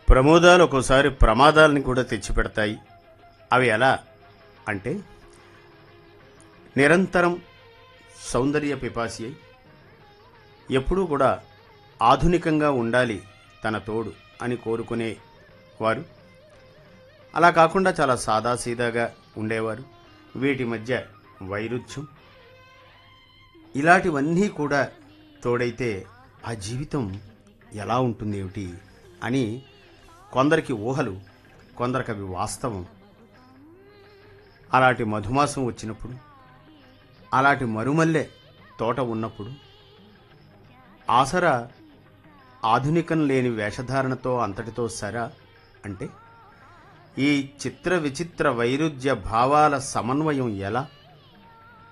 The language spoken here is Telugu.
ప్రమోదాలు ఒక్కోసారి ప్రమాదాలని కూడా తెచ్చిపెడతాయి అవి ఎలా అంటే నిరంతరం సౌందర్య పిపాసి అయి ఎప్పుడూ కూడా ఆధునికంగా ఉండాలి తన తోడు అని కోరుకునే వారు అలా కాకుండా చాలా సాదాసీదాగా ఉండేవారు వీటి మధ్య వైరుధ్యం ఇలాంటివన్నీ కూడా తోడైతే ఆ జీవితం ఎలా ఉంటుంది ఏమిటి అని కొందరికి ఊహలు కొందరికి అవి వాస్తవం అలాంటి మధుమాసం వచ్చినప్పుడు అలాంటి మరుమల్లె తోట ఉన్నప్పుడు ఆసరా ఆధునికం లేని వేషధారణతో అంతటితో సరా అంటే ఈ చిత్ర విచిత్ర వైరుధ్య భావాల సమన్వయం ఎలా